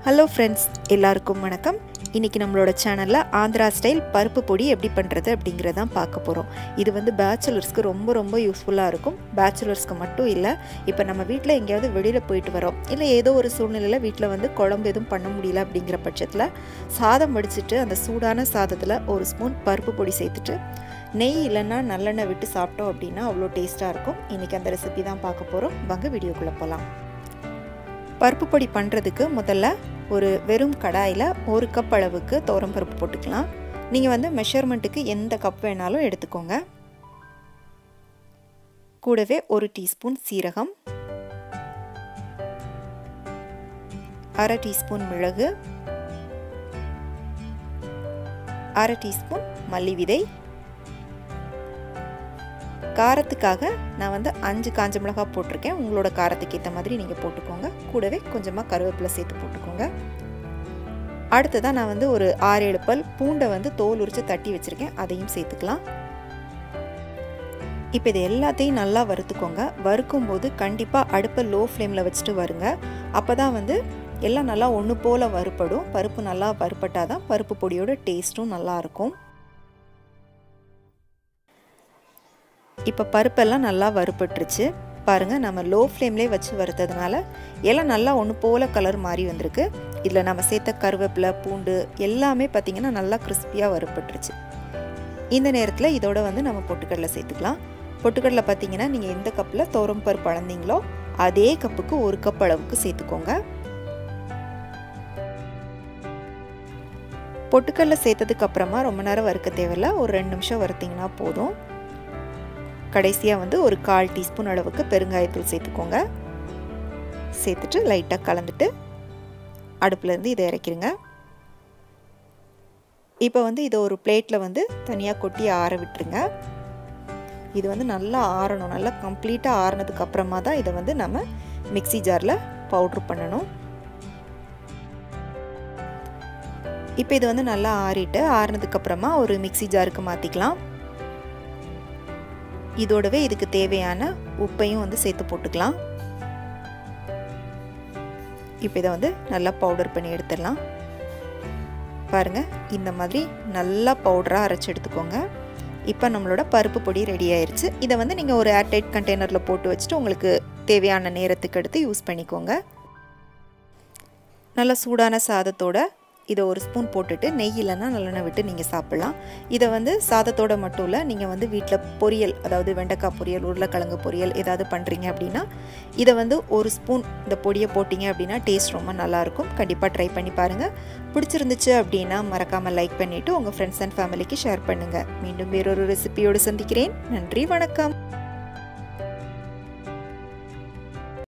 hello friends எல்லாருக்கும் வணக்கம் இன்றைக்கி நம்மளோட சேனலில் ஆந்திரா ஸ்டைல் பருப்பு பொடி எப்படி பண்ணுறது அப்படிங்கிறதான் பார்க்க போகிறோம் இது வந்து பேச்சுலர்ஸ்க்கு ரொம்ப ரொம்ப யூஸ்ஃபுல்லாக இருக்கும் பேச்சுலர்ஸ்க்கு மட்டும் இல்லை இப்போ நம்ம வீட்டில் எங்கேயாவது வெளியில் போயிட்டு வரோம் இல்லை ஏதோ ஒரு சூழ்நிலையில் வீட்டில் வந்து குழம்பு எதுவும் பண்ண முடியல அப்படிங்கிற பட்சத்தில் சாதம் வடிச்சிட்டு அந்த சூடான சாதத்தில் ஒரு ஸ்பூன் பருப்பு பொடி சேர்த்துட்டு நெய் இல்லைன்னா நல்லெண்ணெய் விட்டு சாப்பிட்டோம் அப்படின்னா அவ்வளோ டேஸ்ட்டாக இருக்கும் இன்றைக்கி அந்த ரெசிபி தான் பார்க்க போகிறோம் வாங்க வீடியோக்குள்ளே போகலாம் பருப்பு பொடி பண்ணுறதுக்கு முதல்ல ஒரு வெறும் கடாயில் ஒரு கப் அளவுக்கு தோரம் பருப்பு போட்டுக்கலாம் நீங்கள் வந்து மெஷர்மெண்ட்டுக்கு எந்த கப் வேணாலும் எடுத்துக்கோங்க கூடவே ஒரு டீஸ்பூன் சீரகம் அரை டீஸ்பூன் மிளகு அரை டீஸ்பூன் மல்லி விதை காரத்துக்காக நான் வந்து அஞ்சு காஞ்ச மிளகாய் போட்டிருக்கேன் உங்களோட காரத்துக்கு ஏற்ற மாதிரி நீங்கள் போட்டுக்கோங்க கூடவே கொஞ்சமாக கருவேப்பிலை சேர்த்து போட்டுக்கோங்க அடுத்ததாக நான் வந்து ஒரு ஆறு ஏழு பல் பூண்டை வந்து தோல் உரித்து தட்டி வச்சுருக்கேன் அதையும் சேர்த்துக்கலாம் இப்போ இது எல்லாத்தையும் நல்லா வறுத்துக்கோங்க வறுக்கும் போது கண்டிப்பாக அடுப்பை லோ ஃப்ளேமில் வச்சுட்டு வருங்க அப்போ தான் வந்து எல்லாம் நல்லா ஒன்று போல் வறுப்படும் பருப்பு நல்லா வறுப்பட்டால் தான் பருப்பு பொடியோட டேஸ்ட்டும் நல்லாயிருக்கும் இப்போ பருப்பெல்லாம் நல்லா வறுப்பட்டுருச்சு பாருங்கள் நம்ம லோ ஃப்ளேம்லேயே வச்சு வறுத்ததுனால எல்லாம் நல்லா ஒன்று போல் கலர் மாறி வந்திருக்கு இதில் நம்ம சேர்த்த கருவேப்பிலை பூண்டு எல்லாமே பார்த்திங்கன்னா நல்லா கிறிஸ்பியாக வறுப்பட்டுருச்சு இந்த நேரத்தில் இதோட வந்து நம்ம பொட்டுக்கடலை சேர்த்துக்கலாம் பொட்டுக்கடலை பார்த்திங்கன்னா நீங்கள் எந்த கப்பில் தோரம் பருப்பு அளந்தீங்களோ அதே கப்புக்கு ஒரு கப் அளவுக்கு சேர்த்துக்கோங்க பொட்டுக்கடலை சேர்த்ததுக்கு அப்புறமா ரொம்ப நேரம் வறுக்க தேவையில்ல ஒரு ரெண்டு நிமிஷம் வறுத்திங்கன்னா போதும் கடைசியாக வந்து ஒரு கால் டீஸ்பூன் அளவுக்கு பெருங்காயத்தூள் சேர்த்துக்கோங்க சேர்த்துட்டு லைட்டாக கலந்துட்டு அடுப்புலேருந்து இதை இறக்கிடுங்க இப்போ வந்து இதை ஒரு பிளேட்டில் வந்து தனியாக கொட்டி ஆற விட்டுருங்க இது வந்து நல்லா ஆறணும் நல்லா கம்ப்ளீட்டாக ஆறினதுக்கு அப்புறமா தான் இதை வந்து நம்ம மிக்சி ஜாரில் பவுட்ரு பண்ணணும் இப்போ இது வந்து நல்லா ஆறிட்டு ஆறினதுக்கப்புறமா ஒரு மிக்சி ஜாருக்கு மாற்றிக்கலாம் இதோடவே இதுக்கு தேவையான உப்பையும் வந்து சேர்த்து போட்டுக்கலாம் இப்போ இதை வந்து நல்லா பவுடர் பண்ணி எடுத்துடலாம் பாருங்கள் இந்த மாதிரி நல்லா பவுடராக அரைச்சி எடுத்துக்கோங்க இப்போ நம்மளோட பருப்பு பொடி ரெடி ஆயிடுச்சு இதை வந்து நீங்கள் ஒரு ஏர்டைட் கண்டெய்னரில் போட்டு வச்சுட்டு உங்களுக்கு தேவையான நேரத்துக்கு எடுத்து யூஸ் பண்ணிக்கோங்க நல்ல சூடான சாதத்தோட இதை ஒரு ஸ்பூன் போட்டுட்டு நெய் இல்லைன்னா நல்லெண்ணெய் விட்டு நீங்கள் சாப்பிட்லாம் இதை வந்து சாதத்தோடு மட்டும் இல்லை நீங்கள் வந்து வீட்டில் பொரியல் அதாவது வெண்டைக்காய் பொரியல் உருளைக்கிழங்கு பொரியல் ஏதாவது பண்ணுறீங்க அப்படின்னா இதை வந்து ஒரு ஸ்பூன் இந்த பொடியை போட்டிங்க அப்படின்னா டேஸ்ட் ரொம்ப நல்லாயிருக்கும் கண்டிப்பாக ட்ரை பண்ணி பாருங்கள் பிடிச்சிருந்துச்சு அப்படின்னா மறக்காமல் லைக் பண்ணிவிட்டு உங்கள் ஃப்ரெண்ட்ஸ் அண்ட் ஃபேமிலிக்கு ஷேர் பண்ணுங்கள் மீண்டும் வேறொரு ரெசிபியோடு சந்திக்கிறேன் நன்றி வணக்கம்